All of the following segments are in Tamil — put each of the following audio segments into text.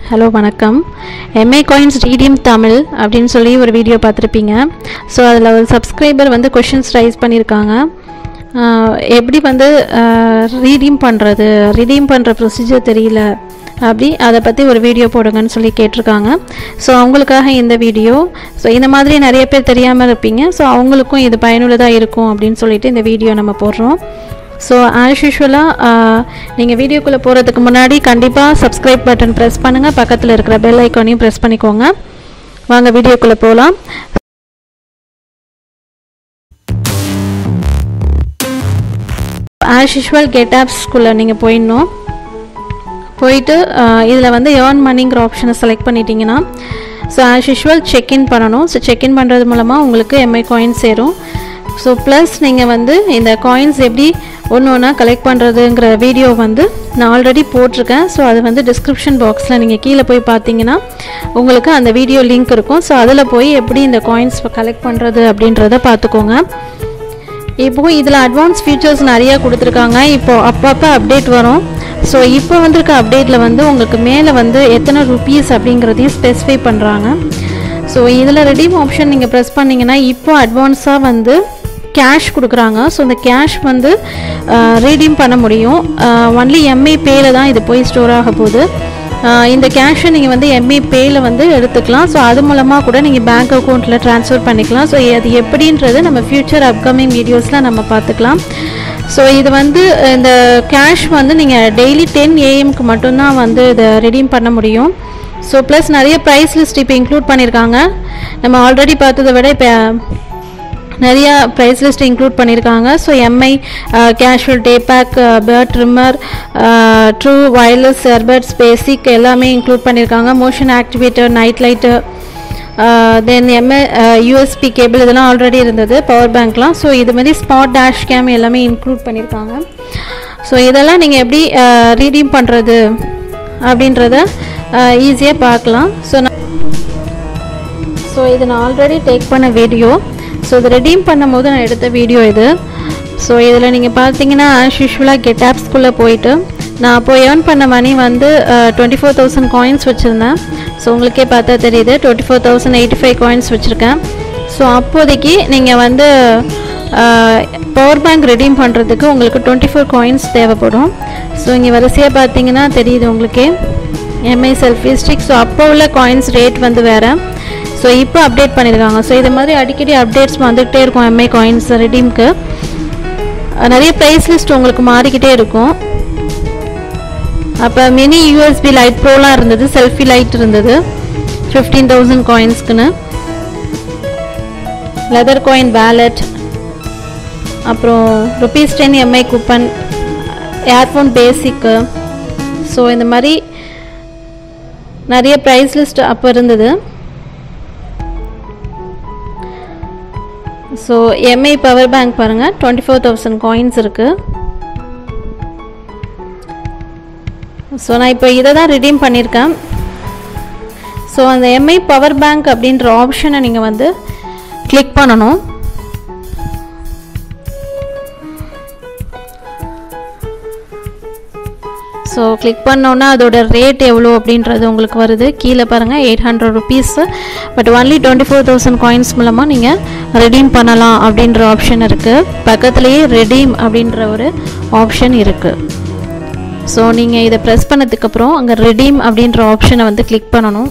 ஹலோ வணக்கம் எம்ஏ காயின்ஸ் ரீடியம் தமிழ் அப்படின்னு சொல்லி ஒரு வீடியோ பார்த்துருப்பீங்க ஸோ அதில் ஒரு சப்ஸ்கிரைபர் வந்து கொஷின்ஸ் ரைஸ் பண்ணியிருக்காங்க ஆஹ் எப்படி வந்து ரீடீம் பண்ணுறது ரீடீம் பண்ணுற ப்ரொசீஜர் தெரியல அப்படி அதை பற்றி ஒரு வீடியோ போடுங்கன்னு சொல்லி கேட்டிருக்காங்க ஸோ அவங்களுக்காக இந்த வீடியோ ஸோ இந்த மாதிரி நிறைய பேர் தெரியாமல் இருப்பீங்க ஸோ அவங்களுக்கும் இது பயனுள்ளதாக இருக்கும் அப்படின்னு சொல்லிட்டு இந்த வீடியோ நம்ம போடுறோம் ஸோ ஆஸ் யூஷுவலாக நீங்கள் வீடியோக்குள்ளே போகிறதுக்கு முன்னாடி கண்டிப்பாக சப்ஸ்கிரைப் பட்டன் ப்ரெஸ் பண்ணுங்கள் பக்கத்தில் இருக்கிற பெல் ஐக்கானையும் ப்ரெஸ் பண்ணிக்கோங்க வாங்க வீடியோக்குள்ளே போகலாம் ஆஸ் யூஷுவல் கெட் ஆப்ஸ்குள்ளே நீங்கள் போயிடணும் போயிட்டு இதில் வந்து ஏர்ன் மணிங்கிற ஆப்ஷனை செலக்ட் பண்ணிட்டீங்கன்னா ஸோ ஆஸ் யூஷுவல் செக்இன் பண்ணணும் ஸோ செக்இன் பண்ணுறது மூலமாக உங்களுக்கு எம்ஐ காயின்ஸ் சேரும் ஸோ ப்ளஸ் நீங்கள் வந்து இந்த காயின்ஸ் எப்படி ஒன்று ஒன்றா கலெக்ட் பண்ணுறதுங்கிற வீடியோ வந்து நான் ஆல்ரெடி போட்டிருக்கேன் ஸோ அது வந்து டிஸ்கிரிப்ஷன் பாக்ஸில் நீங்கள் கீழே போய் பார்த்தீங்கன்னா உங்களுக்கு அந்த வீடியோ லிங்க் இருக்கும் ஸோ அதில் போய் எப்படி இந்த காயின்ஸ் கலெக்ட் பண்ணுறது அப்படின்றத பார்த்துக்கோங்க இப்போ இதில் அட்வான்ஸ் ஃபீச்சர்ஸ் நிறைய கொடுத்துருக்காங்க இப்போ அப்பப்போ அப்டேட் வரும் ஸோ இப்போ வந்திருக்க அப்டேட்டில் வந்து உங்களுக்கு மேலே வந்து எத்தனை ருபீஸ் அப்படிங்கிறதையும் ஸ்பெசிஃபை பண்ணுறாங்க ஸோ இதில் ரெடீம் ஆப்ஷன் நீங்கள் ப்ரெஸ் பண்ணிங்கன்னா இப்போ அட்வான்ஸாக வந்து கேஷ் கொடுக்குறாங்க ஸோ இந்த கேஷ் வந்து ரீடீம் பண்ண முடியும் ஒன்லி எம்ஐ பேல தான் இது போய் ஸ்டோர் ஆக போகுது இந்த கேஷை நீங்கள் வந்து எம்ஐ பேயில் வந்து எடுத்துக்கலாம் ஸோ அது மூலமாக கூட நீங்கள் பேங்க் அக்கௌண்ட்டில் ட்ரான்ஸ்ஃபர் பண்ணிக்கலாம் ஸோ அது எப்படின்றது நம்ம ஃப்யூச்சர் அப்கமிங் வீடியோஸில் நம்ம பார்த்துக்கலாம் ஸோ இது வந்து இந்த கேஷ் வந்து நீங்கள் டெய்லி டென் ஏஎம்க்கு மட்டும்தான் வந்து இதை ரெடீம் பண்ண முடியும் ஸோ ப்ளஸ் நிறைய ப்ரைஸ் லிஸ்ட் இப்போ இன்க்ளூட் பண்ணியிருக்காங்க நம்ம ஆல்ரெடி பார்த்ததை விட இப்போ நிறைய ப்ரைஸ் லிஸ்ட் இன்க்ளூட் பண்ணியிருக்காங்க so Mi casual day pack beard trimmer true wireless earbuds basic எல்லாமே இன்க்ளூட் பண்ணியிருக்காங்க motion activator night light then MA USB cable இதெல்லாம் ஆல்ரெடி இருந்தது பவர் பேங்க்லாம் ஸோ இது மாதிரி ஸ்பாட் டேஷ் கேம் எல்லாமே இன்க்ளூட் பண்ணியிருக்காங்க ஸோ இதெல்லாம் நீங்கள் எப்படி ரீடீம் பண்ணுறது அப்படின்றத ஈஸியாக பார்க்கலாம் ஸோ நான் ஸோ இது நான் ஆல்ரெடி டேக் பண்ண வீடியோ ஸோ இது ரெடீம் பண்ணும்போது நான் எடுத்த வீடியோ இது ஸோ இதில் நீங்கள் பார்த்தீங்கன்னா ஆஸ் யூஷுவலாக கெட் ஆப்ஸ்குள்ளே போயிட்டு நான் அப்போ ஏர்ன் பண்ண மணி வந்து டுவெண்ட்டி ஃபோர் தௌசண்ட் காயின்ஸ் வச்சுருந்தேன் ஸோ உங்களுக்கே பார்த்தா தெரியுது twenty four thousand eighty five coins வச்சுருக்கேன் ஸோ அப்போதைக்கு நீங்கள் வந்து பவர் பேங்க் ரெடீம் பண்ணுறதுக்கு உங்களுக்கு டுவெண்ட்டி ஃபோர் காயின்ஸ் தேவைப்படும் ஸோ இங்கே வரிசையாக பார்த்தீங்கன்னா தெரியுது உங்களுக்கே எம்ஐ செல்ஃபி ஸ்டிக் ஸோ அப்போ உள்ள காயின்ஸ் ரேட் வந்து வேறு ஸோ இப்போ அப்டேட் பண்ணியிருக்காங்க ஸோ இது மாதிரி அடிக்கடி அப்டேட்ஸ் வந்துக்கிட்டே இருக்கும் எம்ஐ காயின்ஸ் ரெடீம்க்கு நிறைய ப்ரைஸ் லிஸ்ட் உங்களுக்கு மாறிக்கிட்டே இருக்கும் அப்போ மினி யூஎஸ்பி லைட் ப்ரோலாம் இருந்தது செல்ஃபி லைட் இருந்தது ஃபிஃப்டீன் தௌசண்ட் காயின்ஸ்க்குன்னு லெதர் காயின் வேலட் அப்புறம் rupees ten Mi coupon earphone basic so இந்த மாதிரி நிறைய ப்ரைஸ் லிஸ்ட் அப்போ இருந்தது ஸோ எம்ஐ பவர் பேங்க் பாருங்கள் டுவெண்ட்டி ஃபோர் தௌசண்ட் காயின்ஸ் இருக்குது ஸோ நான் இப்போ இதை தான் ரிடீம் பண்ணியிருக்கேன் ஸோ அந்த எம்ஐ பவர் பேங்க் அப்படின்ற ஆப்ஷனை நீங்கள் வந்து கிளிக் பண்ணணும் ஸோ கிளிக் பண்ணோன்னா அதோட ரேட் எவ்வளோ அப்படின்றது உங்களுக்கு வருது கீழே பாருங்கள் eight hundred rupees but only twenty four thousand coins மூலமாக நீங்கள் ரெடீம் பண்ணலாம் அப்படின்ற ஆப்ஷன் இருக்குது பக்கத்துலேயே ரெடீம் அப்படின்ற ஒரு ஆப்ஷன் இருக்குது ஸோ நீங்கள் இதை ப்ரெஸ் பண்ணதுக்கப்புறம் அங்கே ரெடீம் அப்படின்ற ஆப்ஷனை வந்து கிளிக் பண்ணணும்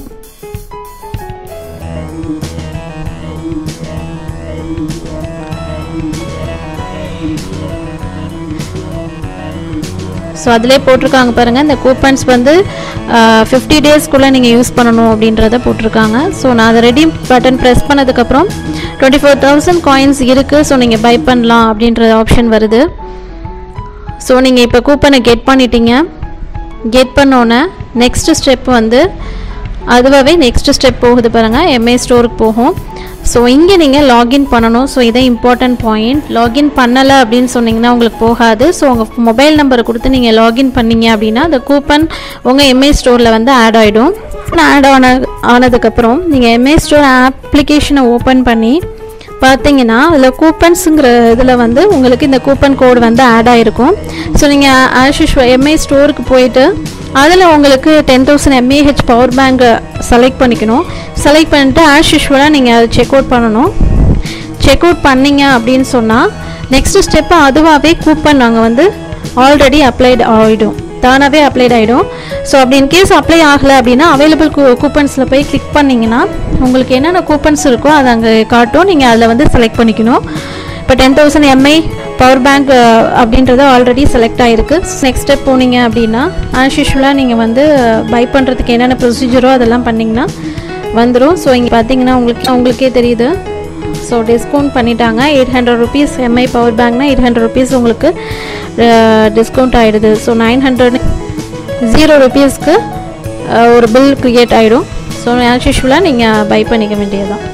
ஸோ அதிலே போட்டிருக்காங்க பாருங்கள் இந்த கூப்பன்ஸ் வந்து ஃபிஃப்டி டேஸ்க்குள்ளே நீங்கள் யூஸ் பண்ணணும் அப்படின்றத போட்டிருக்காங்க ஸோ நான் அதை ரெடி பட்டன் ப்ரெஸ் பண்ணதுக்கப்புறம் டுவெண்ட்டி ஃபோர் தௌசண்ட் காயின்ஸ் இருக்குது ஸோ நீங்கள் பை பண்ணலாம் அப்படின்ற ஆப்ஷன் வருது ஸோ நீங்கள் இப்போ கூப்பனை கெட் பண்ணிட்டீங்க கெட் பண்ணோன்னே நெக்ஸ்ட் ஸ்டெப் வந்து அதுவாகவே நெக்ஸ்ட் ஸ்டெப் போகுது பாருங்கள் எம்ஏ ஸ்டோருக்கு போகும் ஸோ இங்கே நீங்கள் லாகின் பண்ணணும் ஸோ இதான் இம்பார்ட்டன்ட் பாயிண்ட் லாகின் பண்ணலை அப்படின்னு சொன்னீங்கன்னா உங்களுக்கு போகாது ஸோ உங்கள் மொபைல் நம்பரை கொடுத்து நீங்கள் லாகின் பண்ணீங்க அப்படின்னா அந்த கூப்பன் உங்கள் எம்ஏ ஸ்டோரில் வந்து ஆட் ஆகிடும் ஆட் ஆன ஆனதுக்கப்புறம் நீங்கள் எம்ஏ ஸ்டோர் அப்ளிகேஷனை ஓப்பன் பண்ணி பார்த்தீங்கன்னா அதில் கூப்பன்ஸுங்கிற இதில் வந்து உங்களுக்கு இந்த கூப்பன் கோடு வந்து ஆட் ஆகிருக்கும் ஸோ நீங்கள் ஆஸ் யூஷுவல் எம்ஐ ஸ்டோருக்கு போயிட்டு அதில் உங்களுக்கு ten thousand mAh power bank select பண்ணிக்கணும் செலக்ட் பண்ணிட்டு ஆஸ் யூஷுவலாக நீங்கள் அதை செக் அவுட் பண்ணணும் செக் அவுட் பண்ணீங்க அப்படின்னு சொன்னால் நெக்ஸ்ட் ஸ்டெப்பு அதுவாகவே கூப்பன் நாங்கள் வந்து ஆல்ரெடி அப்ளைட் ஆகிடும் தானாகவே அப்ளைட் ஆகிடும் ஸோ அப்படி இன்கேஸ் அப்ளை ஆகலை அப்படின்னா அவைலபிள் கூ கூப்பன்ஸில் போய் கிளிக் பண்ணிங்கன்னா உங்களுக்கு என்னென்ன கூப்பன்ஸ் இருக்கோ அதை அங்கே காட்டும் நீங்கள் அதில் வந்து செலக்ட் பண்ணிக்கணும் இப்போ ten thousand Mi power bank அப்படின்றது ஆல்ரெடி செலக்ட் ஆகிருக்கு நெக்ஸ்ட் ஸ்டெப் போனீங்க அப்படின்னா ஆஸ் யூஷுவலாக நீங்கள் வந்து பை பண்ணுறதுக்கு என்னென்ன ப்ரொசீஜரோ அதெல்லாம் பண்ணிங்கன்னா வந்துடும் ஸோ இங்கே பார்த்தீங்கன்னா உங்களுக்கு உங்களுக்கே தெரியுது ஸோ டிஸ்கவுண்ட் பண்ணிட்டாங்க eight hundred rupees Mi power பேங்க்னா எயிட் ஹண்ட்ரட் ருபீஸ் உங்களுக்கு டிஸ்கவுண்ட் ஆகிடுது ஸோ நைன் ஹண்ட்ரட் ஜீரோ ருபீஸ்க்கு ஒரு பில் க்ரியேட் ஆகிடும் ஸோ ஆஸ் யூஷுவலாக நீங்கள் பை பண்ணிக்க வேண்டியதுதான்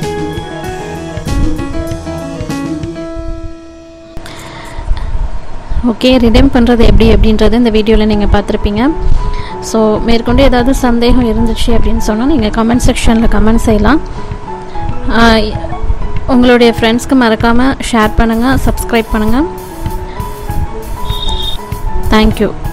ஓகே ரிடீம் பண்ணுறது எப்படி அப்படின்றது இந்த வீடியோவில் நீங்கள் பார்த்துருப்பீங்க ஸோ மேற்கொண்டு ஏதாவது சந்தேகம் இருந்துச்சு அப்படின்னு சொன்னால் நீங்கள் கமெண்ட் செக்ஷனில் கமெண்ட் செய்யலாம் ஆஹ் உங்களுடைய ஃப்ரெண்ட்ஸ்க்கு மறக்காமல் ஷேர் பண்ணுங்கள் சப்ஸ்கிரைப் பண்ணுங்கள் தேங்க்யூ